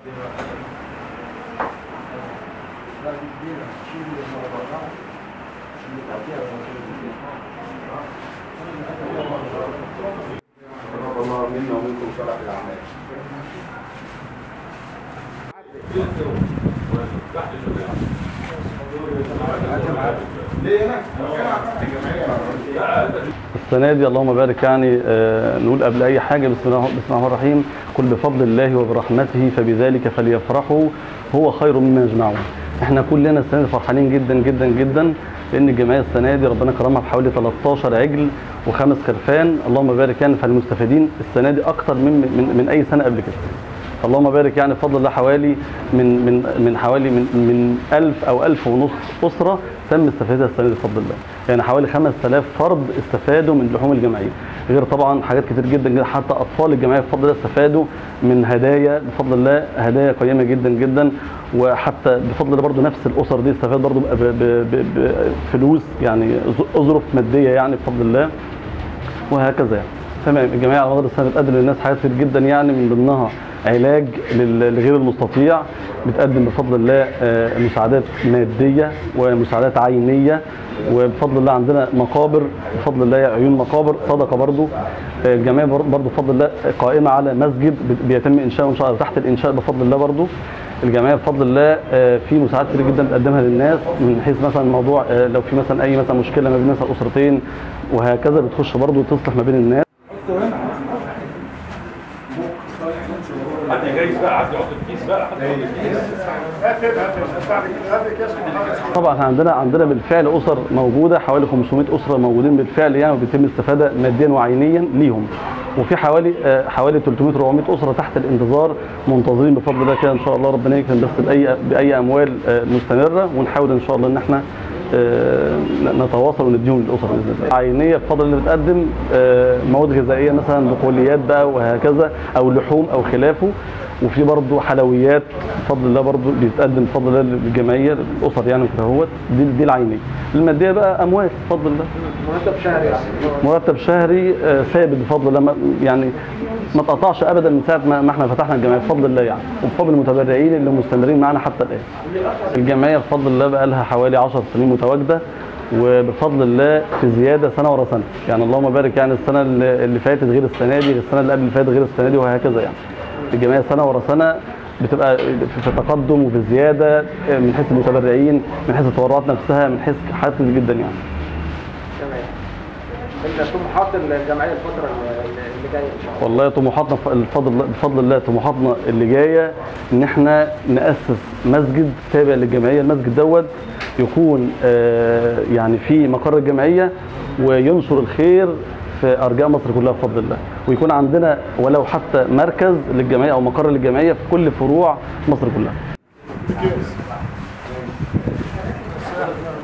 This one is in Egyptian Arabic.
تقبل الله منا ومنكم صالح الاعمال ليه انا؟ السنه دي اللهم بارك يعني آه، نقول قبل اي حاجه بسم الله بسم الله الرحمن الرحيم قل بفضل الله وبرحمته فبذلك فليفرحوا هو خير مما يجمعون احنا كلنا السنه دي فرحانين جدا جدا جدا لان الجمعيه السنه دي ربنا كرمها بحوالي 13 عجل وخمس خرفان اللهم بارك يعني فالمستفيدين السنه دي اكتر من من, من اي سنه قبل كده اللهم بارك يعني بفضل الله حوالي من من من حوالي من من 1000 او 1000 ونص اسره تم استفادتها السنه دي بفضل الله يعني حوالي 5000 فرد استفادوا من لحوم الجمعيه غير طبعا حاجات كتير جدا جدا حتى اطفال الجمعيه بفضل الله استفادوا من هدايا بفضل الله هدايا قيمه جدا جدا وحتى بفضل الله برضو نفس الاسر دي استفاد برضو ب- ب- ب- بفلوس يعني اظرف ماديه يعني بفضل الله وهكذا يعني تمام الجمعيه على مدار السنه بتقدم للناس حاجات كتير جدا يعني من ضمنها علاج لل- لغير المستطيع بتقدم بفضل الله آه، مساعدات ماديه ومساعدات عينيه وبفضل الله عندنا مقابر بفضل الله عيون مقابر صدقه برضو آه، الجمعيه بر- برضو بفضل الله قائمه على مسجد بت- بيتم انشاؤه ان شاء الله تحت الانشاء بفضل الله برضو الجمعيه بفضل الله آه، في مساعدات كتير جدا بتقدمها للناس من حيث مثلا موضوع آه، لو في مثلا اي مثلا مشكله ما بين مثلا اسرتين وهكذا بتخش برضو تصلح ما بين الناس حد جايز بقى حد يحط الكيس بقى حد طبعا احنا عندنا عندنا بالفعل اسر موجوده حوالي 500 اسره موجودين بالفعل يعني وبيتم الاستفاده ماديا وعينيا ليهم وفي حوالي آه، حوالي 300 400 اسره تحت الانتظار منتظرين بفضل الله كده ان شاء الله ربنا يكرم بس باي باي اموال آه، مستمره ونحاول ان شاء الله ان احنا آه، نتواصل ونديهم للاسر باذن الله. عينيه بفضل الله بتقدم آه، مواد غذائيه مثلا بقوليات بقى وهكذا او لحوم او خلافه وفي برضه حلويات بفضل الله برضه بيتقدم بفضل الله للجمعيه للاسر يعني كده اهوت دي دي العينيه الماديه بقى اموال بفضل الله مرتب شهري يعني مرتب شهري آه، ثابت بفضل الله ما- يعني ما اتقطعش ابدا من ساعه ما ما احنا فتحنا الجمعيه بفضل الله يعني وبفضل المتبرعين اللي مستمرين معانا حتى الان. الجمعيه بفضل الله بقى لها حوالي 10 سنين متواجده وبفضل الله في زياده سنه ورا سنه يعني اللهم بارك يعني السنه اللي اللي فاتت غير السنه دي السنه اللي قبل اللي فاتت غير السنه دي وهكذا يعني. الجمعيه سنه ورا سنه بتبقى في في تقدم وفي زياده آه، من حيث المتبرعين من حيث التبرعات نفسها من حيث حاجات كتير جدا يعني. تمام طموحات الجمعيه الفتره اللي اللي جايه ان شاء الله والله طموحاتنا ف- بفضل الله بفضل الله طموحاتنا اللي جايه ان احنا ناسس مسجد تابع للجمعيه المسجد دوت يكون آه، يعني في مقر الجمعيه وينشر الخير في ارجاء مصر كلها بفضل الله ويكون عندنا ولو حتى مركز للجمعيه او مقر للجمعيه في كل فروع مصر كلها